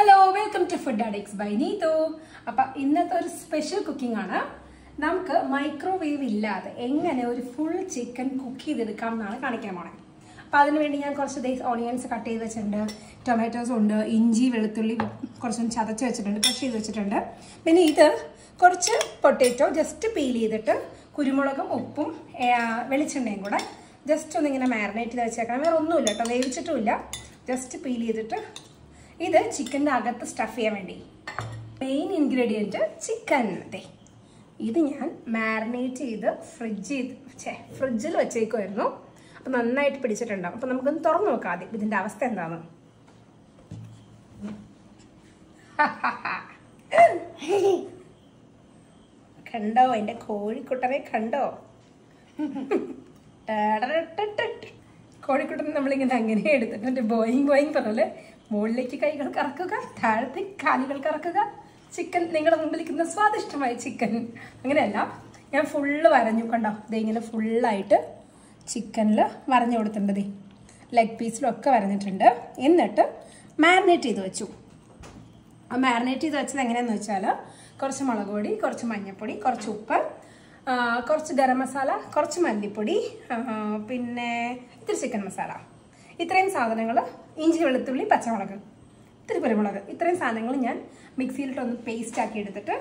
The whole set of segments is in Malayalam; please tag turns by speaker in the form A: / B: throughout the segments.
A: Hello welcome to food addicts by Neethu അപ്പൊ ഇന്നത്തെ ഒരു സ്പെഷ്യൽ കുക്കിംഗ് ആണ് നമുക്ക് മൈക്രോവേവ് ഇല്ലാതെ എങ്ങനെ ഒരു ഫുൾ ചിക്കൻ കുക്ക് ചെയ്തെടുക്കാം എന്നാണ് കാണിക്കാൻ പോണേ അപ്പൊ അതിനുവേണ്ടി ഞാൻ കുറച്ച് ഓണിയൻസ് കട്ട് ചെയ്ത് വെച്ചിട്ടുണ്ട് ടൊമാറ്റോസ് ഉണ്ട് ഇഞ്ചി വെളുത്തുള്ളി കുറച്ചും ചതച്ച് വെച്ചിട്ടുണ്ട് ക്രഷ് ചെയ്ത് വെച്ചിട്ടുണ്ട് പിന്നെ ഇത് കുറച്ച് പൊട്ടേറ്റോ ജസ്റ്റ് പീൽ ചെയ്തിട്ട് കുരുമുളകും ഉപ്പും ഏ, വെളിച്ചെണ്ണയും കൂടെ ജസ്റ്റ് ഒന്ന് ഇങ്ങനെ മാരിനേറ്റ് ചെയ്ത് വെച്ചേക്കണം വേറെ ഒന്നുമില്ല കേട്ടോ വേവിച്ചിട്ടുമില്ല ജസ്റ്റ് പീൽ ചെയ്തിട്ട് ഇത് ചിക്കൻ്റെ അകത്ത് സ്റ്റഫ് ചെയ്യാൻ വേണ്ടി മെയിൻ ഇൻഗ്രീഡിയൻറ്റ് ചിക്കൻ ദേ ഇത് ഞാൻ മാരിനേറ്റ് ചെയ്ത് ഫ്രിഡ്ജ് ചെയ്ത് ഛേ ഫ്രിഡ്ജിൽ വെച്ചേക്കുമായിരുന്നു അപ്പം നന്നായിട്ട് പിടിച്ചിട്ടുണ്ടാവും അപ്പം നമുക്കൊന്ന് തുറന്നു നോക്കാം ആദ്യം ഇതിൻ്റെ അവസ്ഥ എന്താണ് കണ്ടോ എൻ്റെ കോഴിക്കുട്ടനെ കണ്ടോ ടടടടടട. കോഴിക്കുട്ടനെ നമ്മളിങ്ങനെ അങ്ങനെ എടുത്തിട്ട് ബോയിങ് ബോയിങ് പറഞ്ഞല്ലേ മുകളിലേക്ക് കൈകൾ കറക്കുക താഴത്തേക്ക് കാലുകൾ കറക്കുക ചിക്കൻ നിങ്ങളുടെ മുമ്പിലിരിക്കുന്ന സ്വാദിഷ്ടമായ ചിക്കൻ അങ്ങനെയല്ല ഞാൻ ഫുള്ള് വരഞ്ഞു കണ്ടോ ദേ ഇങ്ങനെ ഫുള്ളായിട്ട് ചിക്കനിൽ വരഞ്ഞു കൊടുത്തിട്ടുണ്ട് ദേ ലെഗ് പീസിലൊക്കെ വരഞ്ഞിട്ടുണ്ട് എന്നിട്ട് മാരിനേറ്റ് ചെയ്ത് വെച്ചു ആ മാരിനേറ്റ് ചെയ്ത് വെച്ചത് എങ്ങനെയാന്ന് വെച്ചാൽ കുറച്ച് മുളക് പൊടി കുറച്ച് മഞ്ഞൾപ്പൊടി കുറച്ച് ഉപ്പ് ആ, കുറച്ച് ഗരം മസാല കുറച്ച് മല്ലിപ്പൊടി ആ, പിന്നെ ഇത്തിരി ചിക്കൻ മസാല ഇത്രയും സാധനങ്ങൾ ഇഞ്ചി വെളുത്തുള്ളി പച്ചമുളക് ഇത്തിരി കുരുമുളക് ഇത്രയും സാധനങ്ങൾ ഞാൻ മിക്സിയിലിട്ടൊന്ന് പേസ്റ്റ് ആക്കി എടുത്തിട്ട്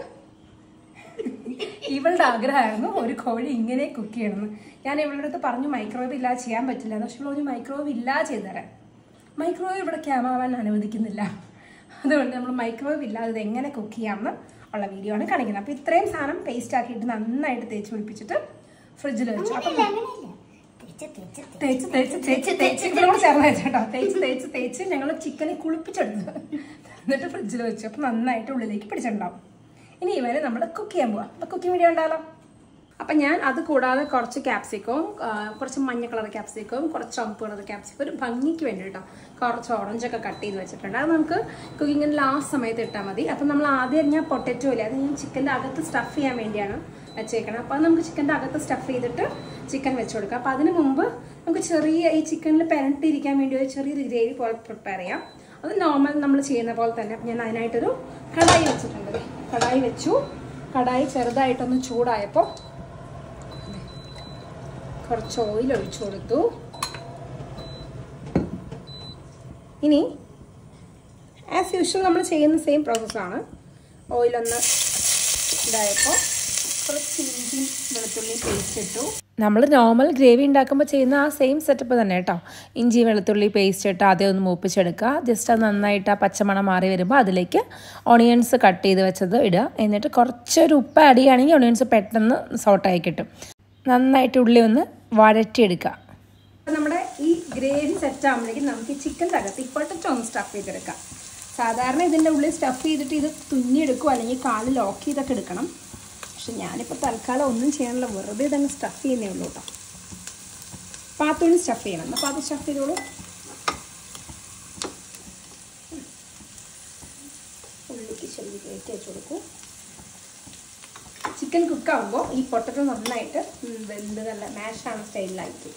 A: ഇവളുടെ ആഗ്രഹമായിരുന്നു ഒരു കോഴി ഇങ്ങനെ കുക്ക് ചെയ്യണമെന്ന് ഞാൻ ഇവളുടെ അടുത്ത് പറഞ്ഞു മൈക്രോവേവ് ഇല്ലാതെ ചെയ്യാൻ പറ്റില്ല എന്ന് പക്ഷേ ഇവൾ ഒരു മൈക്രോവേവ് ഇല്ലാതെ ചെയ്തു തരാം മൈക്രോവേവ് ഇവിടെ ക്യാമറമാൻ അനുവദിക്കുന്നില്ല അതുകൊണ്ട് നമ്മൾ മൈക്രോവേവ് ഇല്ലാതെ ഇത് എങ്ങനെ കുക്ക് ചെയ്യാമെന്ന് ഉള്ള വീഡിയോ ആണ് കാണിക്കുന്നത് അപ്പോൾ ഇത്രയും സാധനം പേസ്റ്റ് ആക്കിയിട്ട് നന്നായിട്ട് തേച്ച് പിടിപ്പിച്ചിട്ട് ഫ്രിഡ്ജിൽ വെച്ചു അപ്പം തേച്ച് തേച്ച് തേച്ച് തേച്ച് ഇതിനോട് ചേർന്ന് വെച്ചോട്ടോ തേച്ച് തേച്ച് തേച്ച് ഞങ്ങൾ ചിക്കനെ കുളിപ്പിച്ചെടുത്ത് എന്നിട്ട് ഫ്രിഡ്ജിൽ വെച്ചു അപ്പം നന്നായിട്ട് ഉള്ളിലേക്ക് പിടിച്ചിട്ടുണ്ടാവും ഇനി ഇവരെ നമ്മൾ കുക്ക് ചെയ്യാൻ പോവാം അപ്പം കുക്കിംഗ് വീഡിയോ ഉണ്ടാലോ അപ്പം ഞാൻ അത് കൂടാതെ കുറച്ച് ക്യാപ്സിക്കവും കുറച്ച് മഞ്ഞ കളർ ക്യാപ്സിക്കവും കുറച്ച് ചുമപ്പ് കളർ ക്യാപ്സിക്കം ഒരു ഭംഗിക്ക് വേണ്ടി കേട്ടോ കുറച്ച് ഓറഞ്ചൊക്കെ കട്ട് ചെയ്ത് വെച്ചിട്ടുണ്ട് അത് നമുക്ക് കുക്കിങ്ങിന് ലാസ്റ്റ് സമയത്ത് ഇട്ടാൽ മതി അപ്പം നമ്മൾ ആദ്യം ഞാൻ പൊട്ടറ്റോ ഇല്ല അത് ഞാൻ ചിക്കൻ്റെ അകത്ത് സ്റ്റഫ് ചെയ്യാൻ വേണ്ടിയാണ് വെച്ചേക്കണം അപ്പോൾ അത് നമുക്ക് ചിക്കൻ്റെ അകത്ത് സ്റ്റഫ് ചെയ്തിട്ട് ചിക്കൻ വെച്ച് കൊടുക്കാം അപ്പോൾ അതിന് മുമ്പ് നമുക്ക് ചെറിയ ഈ ചിക്കനിൽ പെരട്ടിയിരിക്കാൻ വേണ്ടി ഒരു ചെറിയൊരു ഗ്രേവി പോലെ പ്രിപ്പയർ ചെയ്യാം അത് നോർമൽ നമ്മൾ ചെയ്യുന്ന പോലെ തന്നെ ഞാൻ അതിനായിട്ടൊരു കടായി വെച്ചിട്ടുണ്ട് ദേ. കടായി വെച്ചു കടായി ചെറുതായിട്ടൊന്ന് ചൂടായപ്പോൾ കുറച്ച് ഓയിൽ ഒഴിച്ചു കൊടുത്തു ഇനി ആസ് യൂഷ്വൽ നമ്മൾ ചെയ്യുന്ന സെയിം പ്രോസസ്സാണ് ഓയിലൊന്ന് ഇതായപ്പോൾ കുറച്ച് ഇഞ്ചിയും വെളുത്തുള്ളിയും പേസ്റ്റ് ഇട്ടു
B: നമ്മൾ നോർമൽ ഗ്രേവി ഉണ്ടാക്കുമ്പോൾ ചെയ്യുന്ന ആ സെയിം സെറ്റപ്പ് തന്നെ കേട്ടോ ഇഞ്ചി വെളുത്തുള്ളി പേസ്റ്റ് ഇട്ട് ആദ്യം ഒന്ന് മൂപ്പിച്ചെടുക്കുക ജസ്റ്റ് അത് നന്നായിട്ട് ആ പച്ചമണം മാറി വരുമ്പോൾ അതിലേക്ക് ഓണിയൻസ് കട്ട് ചെയ്ത് വെച്ചത് ഇടുക എന്നിട്ട് കുറച്ചൊരു ഉപ്പ് ആഡ് ചെയ്യുകയാണെങ്കിൽ ഓണിയൻസ് പെട്ടെന്ന് സോട്ടായി കിട്ടും നന്നായിട്ട് ഉള്ളി ഒന്ന് വഴറ്റിയെടുക്കുക
A: അപ്പോൾ നമ്മുടെ ഈ ഗ്രേവി സെറ്റ് ആകുമ്പോഴേക്കും നമുക്ക് ഈ ചിക്കൻ്റെ അകത്ത് ഈ പൊട്ടറ്റോ ഒന്ന് സ്റ്റഫ് ചെയ്തെടുക്കാം സാധാരണ ഇതിൻ്റെ ഉള്ളിൽ സ്റ്റഫ് ചെയ്തിട്ട് ഇത് തുന്നിയെടുക്കും അല്ലെങ്കിൽ കാല് ലോക്ക് ചെയ്തൊക്കെ എടുക്കണം പക്ഷെ ഞാനിപ്പോൾ തൽക്കാലം ഒന്നും ചെയ്യാനില്ല വെറുതെ ഇതങ്ങ് സ്റ്റഫ് ചെയ്യുന്നേ ഉള്ളൂ കേട്ടോ പാത്തോണി സ്റ്റഫ് ചെയ്യണം അപ്പോൾ അത് സ്റ്റഫ് ചെയ്തോളൂ ഉള്ളിക്ക് ശരി കയറ്റി വെച്ച് കൊടുക്കൂ ചിക്കൻ കുക്കാവുമ്പോൾ ഈ പൊട്ടറ്റോ നന്നായിട്ട് ഉം, വെന്ത് നല്ല മാഷാണ് സ്റ്റൈലിലായിരിക്കും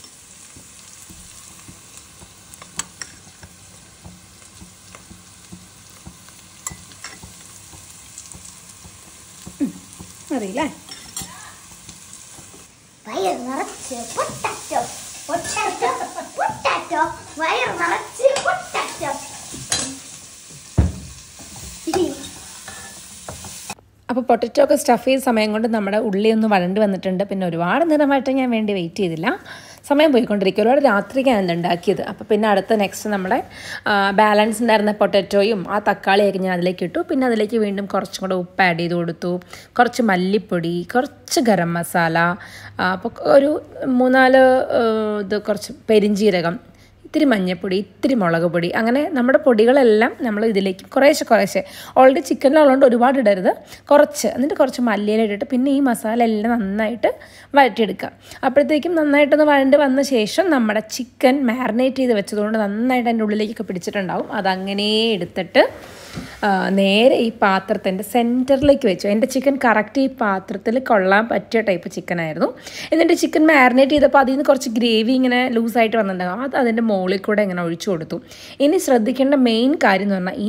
A: അറിയില്ലേ
C: വയർ നിറച്ച് പൊട്ടാറ്റോ പൊട്ടാറ്റോ പൊട്ടാറ്റോ വയർ നിറച്ച് പൊട്ടാറ്റോ
B: അപ്പോൾ പൊട്ടറ്റോ ഒക്കെ സ്റ്റഫ് ചെയ്ത സമയം കൊണ്ട് നമ്മുടെ ഉള്ളി ഒന്ന് വഴണ്ട് വന്നിട്ടുണ്ട് പിന്നെ ഒരുപാട് നേരമായിട്ട് ഞാൻ വേണ്ടി വെയിറ്റ് ചെയ്തില്ല സമയം പോയിക്കൊണ്ടിരിക്കും ഒരുപാട് രാത്രിക്കാണ് ഇത് ഉണ്ടാക്കിയത് അപ്പോൾ പിന്നെ അടുത്ത നെക്സ്റ്റ് നമ്മുടെ ബാലൻസ് ഉണ്ടായിരുന്ന പൊട്ടറ്റോയും ആ തക്കാളിയൊക്കെ ഞാൻ അതിലേക്ക് ഇട്ടു പിന്നെ അതിലേക്ക് വീണ്ടും കുറച്ചും കൂടെ ഉപ്പ് ആഡ് ചെയ്ത് കൊടുത്തു കുറച്ച് മല്ലിപ്പൊടി കുറച്ച് ഗരം മസാല അപ്പോൾ ഒരു മൂന്നാല് ആ, ഇത് കുറച്ച് പെരിഞ്ജീരകം ഇത്തിരി മഞ്ഞൾപ്പൊടി ഇത്തിരി മുളക് പൊടി അങ്ങനെ നമ്മുടെ പൊടികളെല്ലാം നമ്മൾ ഇതിലേക്ക് കുറേശ്ശെ കുറേശ്ശെ ഓൾറെഡി ചിക്കനിലുള്ളതുകൊണ്ട് ഒരുപാട് ഇടരുത് കുറച്ച് എന്നിട്ട് കുറച്ച് മല്ലിയില ഇട്ടിട്ട് പിന്നെ ഈ മസാല എല്ലാം നന്നായിട്ട് വഴറ്റിയെടുക്കുക അപ്പോഴത്തേക്കും നന്നായിട്ടൊന്ന് വഴണ്ട് വന്ന ശേഷം നമ്മുടെ ചിക്കൻ മാരിനേറ്റ് ചെയ്ത് വെച്ചതുകൊണ്ട് നന്നായിട്ട് അതിൻ്റെ ഉള്ളിലേക്കൊക്കെ പിടിച്ചിട്ടുണ്ടാവും അതങ്ങനെ എടുത്തിട്ട് ആ, നേരെ ഈ പാത്രത്തിൻ്റെ സെൻറ്ററിലേക്ക് വെച്ചു എൻ്റെ ചിക്കൻ കറക്റ്റ് ഈ പാത്രത്തിൽ കൊള്ളാൻ പറ്റിയ ടൈപ്പ് ചിക്കൻ ആയിരുന്നു എന്നിട്ട് ചിക്കൻ മാരിനേറ്റ് ചെയ്തപ്പോൾ അതിൽ നിന്ന് കുറച്ച് ഗ്രേവി ഇങ്ങനെ ലൂസായിട്ട് വന്നിട്ടുണ്ടാകും അത് അതിൻ്റെ മുകളിൽ കൂടെ ഇങ്ങനെ ഒഴിച്ചു കൊടുത്തു ഇനി ശ്രദ്ധിക്കേണ്ട മെയിൻ കാര്യം എന്ന് പറഞ്ഞാൽ ഇനി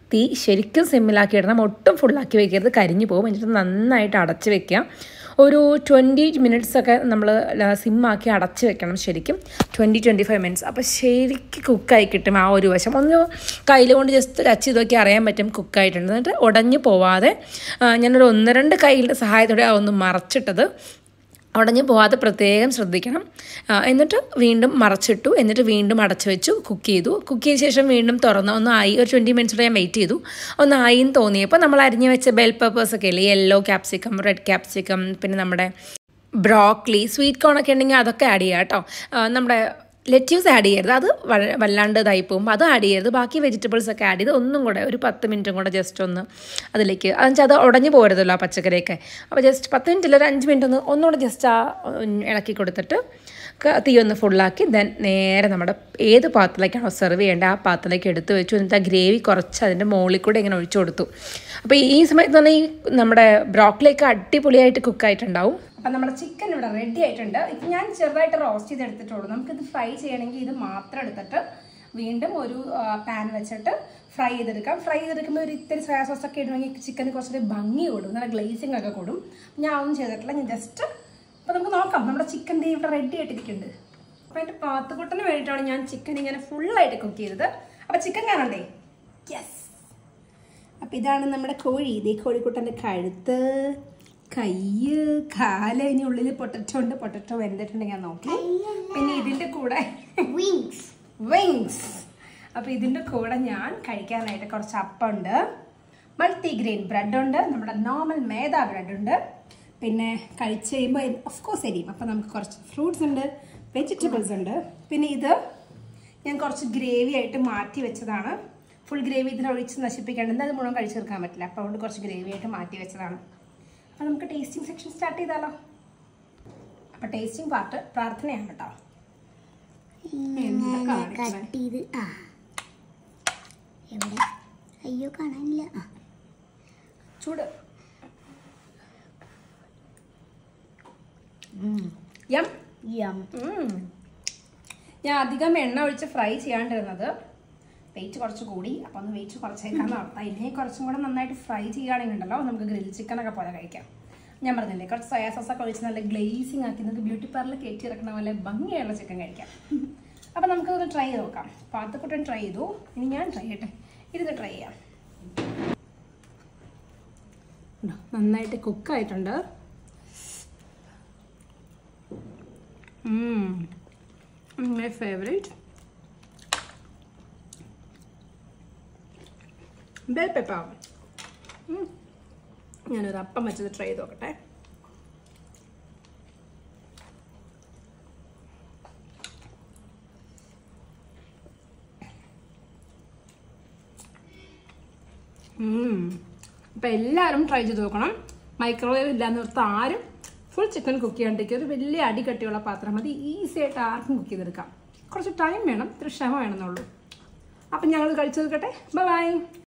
B: തീ ശരിക്കും സിമ്മിലാക്കി ഇടണം ഒട്ടും ഫുള്ളാക്കി വെക്കരുത് കരിഞ്ഞു പോകും എന്നിട്ട് നന്നായിട്ട് അടച്ച് വെക്കുക ഒരു ട്വൻറ്റി മിനിറ്റ്സ് ഒക്കെ നമ്മൾ സിമ്മാക്കി അടച്ച് വെക്കണം ശരിക്കും ട്വൻറ്റി ട്വൻറ്റി ഫൈവ് മിനിറ്റ്സ് അപ്പോൾ ശരിക്കും കുക്കായി കിട്ടും ആ ഒരു വശം ഒന്ന് കയ്യിൽ കൊണ്ട് ജസ്റ്റ് ഒരു അച്ച് ഇതൊക്കെ അറിയാൻ പറ്റും കുക്കായിട്ടുണ്ട് എന്നിട്ട് ഉടഞ്ഞു പോവാതെ ആ, ഞാനൊരു ഒന്ന് രണ്ട് കൈയുടെ സഹായത്തോടെ ആ ഒന്ന് മറച്ചിട്ടത് ഉടഞ്ഞു പോവാതെ പ്രത്യേകം ശ്രദ്ധിക്കണം ആ, എന്നിട്ട് വീണ്ടും മറച്ചിട്ടു എന്നിട്ട് വീണ്ടും അടച്ചു വെച്ചു കുക്ക് ചെയ്തു കുക്ക് ചെയ്ത ശേഷം വീണ്ടും തുറന്ന് ഒന്ന് ആയി ഒരു ട്വൻറ്റി മിനിറ്റ്സ് ഞാൻ വെയിറ്റ് ചെയ്തു ഒന്ന് ആയി എന്ന് തോന്നിയപ്പോൾ നമ്മൾ അരിഞ്ഞു വെച്ച ബെൽ പേപ്പേഴ്സ് ഒക്കെ ഇല്ലേ യെല്ലോ ക്യാപ്സിക്കം റെഡ് ക്യാപ്സിക്കം പിന്നെ നമ്മുടെ ബ്രോക്ലി സ്വീറ്റ് കോൺ ഒക്കെ ഉണ്ടെങ്കിൽ അതൊക്കെ ആഡ് ചെയ്യാം കേട്ടോ ആ, നമ്മുടെ ലെറ്റ്യൂസ് ആഡ് ചെയ്യരുത് അത് വഴ- വല്ലാണ്ട് ഇതായി പോകുമ്പോൾ അത് ആഡ് ചെയ്യരുത് ബാക്കി വെജിറ്റബിൾസ് ഒക്കെ ആഡ് ചെയ്ത് ഒന്നും കൂടെ ഒരു പത്ത് മിനിറ്റും കൂടെ ജസ്റ്റ് ഒന്ന് അതിലേക്ക് അതെന്നുവെച്ചാൽ അത് ഉടഞ്ഞു പോരുതല്ലോ ആ പച്ചക്കറിയൊക്കെ അപ്പോൾ ജസ്റ്റ് പത്ത് മിനിറ്റിൽ ഒരു അഞ്ച് മിനിറ്റ് ഒന്ന് ഒന്നുകൂടെ ജസ്റ്റ് ആ ഉം, ഇളക്കി കൊടുത്തിട്ട് ക- തീ ഒന്ന് ഫുള്ളാക്കി ദെൻ നേരെ നമ്മുടെ ഏത് പാത്രത്തിലേക്കാണോ സെർവ് ചെയ്യേണ്ടത് ആ പാത്രത്തിലേക്ക് എടുത്ത് വെച്ചു എന്നിട്ട് ആ ഗ്രേവി കുറച്ച് അതിൻ്റെ മുകളിൽ കൂടെ ഇങ്ങനെ ഒഴിച്ചു കൊടുത്തു അപ്പോൾ ഈ സമയത്ത് തന്നെ ഈ നമ്മുടെ ബ്രോക്കലിയൊക്കെ അടിപൊളിയായിട്ട് കുക്കായിട്ടുണ്ടാവും
A: അപ്പം നമ്മുടെ ചിക്കൻ ഇവിടെ റെഡി ആയിട്ടുണ്ട് ഇപ്പം ഞാൻ ചെറുതായിട്ട് റോസ്റ്റ് ചെയ്ത് എടുത്തിട്ടുള്ളൂ നമുക്കിത് ഫ്രൈ ചെയ്യണമെങ്കിൽ ഇത് മാത്രം എടുത്തിട്ട് വീണ്ടും ഒരു പാൻ വെച്ചിട്ട് ഫ്രൈ ചെയ്തെടുക്കാം ഫ്രൈ ചെയ്തെടുക്കുമ്പോൾ ഒരു ഇത്തിരി സോയാ സോസ് ഒക്കെ ഇടുമെങ്കിൽ ചിക്കന് കുറച്ചൊരു ഭംഗി കൂടും നല്ല ഗ്ലേസിംഗ് ഒക്കെ കൂടും ഞാൻ ഒന്നും ചെയ്തിട്ടില്ല ഞാൻ ജസ്റ്റ് അപ്പോൾ നമുക്ക് നോക്കാം നമ്മുടെ ചിക്കൻ ദേ ഇവിടെ റെഡി ആയിട്ടിരിക്കുന്നുണ്ട് അപ്പോൾ എൻ്റെ പാത്തുകുട്ടന് വേണ്ടിയിട്ടാണ് ഞാൻ ചിക്കൻ ഇങ്ങനെ ഫുള്ളായിട്ട് കുക്ക് ചെയ്തത് അപ്പോൾ ചിക്കൻ കാണണ്ടേ യെസ് അപ്പൊ ഇതാണ് നമ്മുടെ കോഴി ഇതേ കോഴിക്കുട്ടന്റെ കഴുത്ത് കയ്യ് കാല് ഇനി ഉള്ളിൽ പൊട്ടറ്റോ ഉണ്ട് പൊട്ടറ്റോ വെന്തിട്ടുണ്ടെങ്കിൽ ഞാൻ നോക്കി പിന്നെ ഇതിന്റെ കൂടെ
C: വിങ്സ്
A: വിങ്സ് അപ്പൊ ഇതിന്റെ കൂടെ ഞാൻ കഴിക്കാനായിട്ട് കുറച്ച് അപ്പമുണ്ട് മൾട്ടി ഗ്രെയിൻ ബ്രെഡ് ഉണ്ട് നമ്മുടെ നോർമൽ മേദ ബ്രെഡ് ഉണ്ട് പിന്നെ കഴിച്ച് കഴിയുമ്പോൾ ഓഫ് കോഴ്സ് എരിയും അപ്പം നമുക്ക് കുറച്ച് ഫ്രൂട്ട്സ് ഉണ്ട് വെജിറ്റബിൾസ് ഉണ്ട് പിന്നെ ഇത് ഞാൻ കുറച്ച് ഗ്രേവി ആയിട്ട് മാറ്റി വെച്ചതാണ് ഫുൾ ഗ്രേവി ഇതിൽ ഒഴിച്ച് നശിപ്പിക്കേണ്ടത് അത് മുഴുവൻ കഴിച്ചു തീർക്കാൻ പറ്റില്ല അപ്പോൾ അതുകൊണ്ട് കുറച്ച് ഗ്രേവി ആയിട്ട് മാറ്റി വെച്ചതാണ് അപ്പോൾ നമുക്ക് ടേസ്റ്റിംഗ് സെക്ഷൻ സ്റ്റാർട്ട് ചെയ്താലോ അപ്പോൾ ടേസ്റ്റിംഗ് പാർട്ട് പ്രാർത്ഥനയാണ് കേട്ടോ എന്താ കാണിക്കണേ?
C: കട്ട് ചെയ്ത് ആ എവിടെ അയ്യോ കാണാനില്ല ആ
A: ചൂട് യം
C: യം
A: ഉം. ഞാൻ അധികം എണ്ണ ഒഴിച്ച് ഫ്രൈ ചെയ്യാണ്ടിരുന്നത് വെയിറ്റ് കുറച്ച് കൂടി അപ്പോൾ ഒന്ന് വെയിറ്റ് കുറച്ചേക്കാന്ന് ഓർത്താ ഇല്ലെങ്കിൽ കുറച്ചും കൂടെ നന്നായിട്ട് ഫ്രൈ ചെയ്യുകയാണെങ്കിൽ ഉണ്ടല്ലോ നമുക്ക് ഗ്രിൽ ചിക്കൻ ഒക്കെ പോലെ കഴിക്കാം ഞാൻ പറഞ്ഞില്ലേ കുറച്ച് സോയാ സോസ് ഒക്കെ ഒഴിച്ച് നല്ല ഗ്ലേസിങ് ആക്കി നമുക്ക് ബ്യൂട്ടി പാർലർ കയറ്റി ഇറക്കണ പോലെ ഭംഗിയുള്ള ചിക്കൻ കഴിക്കാം അപ്പോൾ നമുക്കതൊന്ന് ട്രൈ ചെയ്ത് നോക്കാം പാത്തക്കുട്ടൻ ട്രൈ ചെയ്തു ഇനി ഞാൻ ട്രൈ ചെയ്യട്ടെ ഇരുന്ന് ട്രൈ ചെയ്യാം ഉണ്ടോ? നന്നായിട്ട് കുക്കായിട്ടുണ്ട് മൈ ഫേവറേറ്റ് ബെൽ പെപ്പർ ഞാനൊരു അപ്പം വെച്ചത് ട്രൈ ചെയ്ത് നോക്കട്ടെ അപ്പം എല്ലാവരും ട്രൈ ചെയ്ത് നോക്കണം മൈക്രോവേവ് ഇല്ലാന്ന് ഓർത്ത് ആരും ഫുൾ ചിക്കൻ കുക്ക് ചെയ്യാണ്ടിരിക്കുക ഒരു വലിയ അടി കട്ടിയുള്ള പാത്രം മതി ഈസി ആയിട്ട് ആർക്കും കുക്ക് ചെയ്തെടുക്കാം കുറച്ച് ടൈം വേണം ഇത്ര ക്ഷമ വേണമെന്നുള്ളൂ അപ്പം ഞങ്ങൾ കഴിച്ചു തീർക്കട്ടെ ബൈ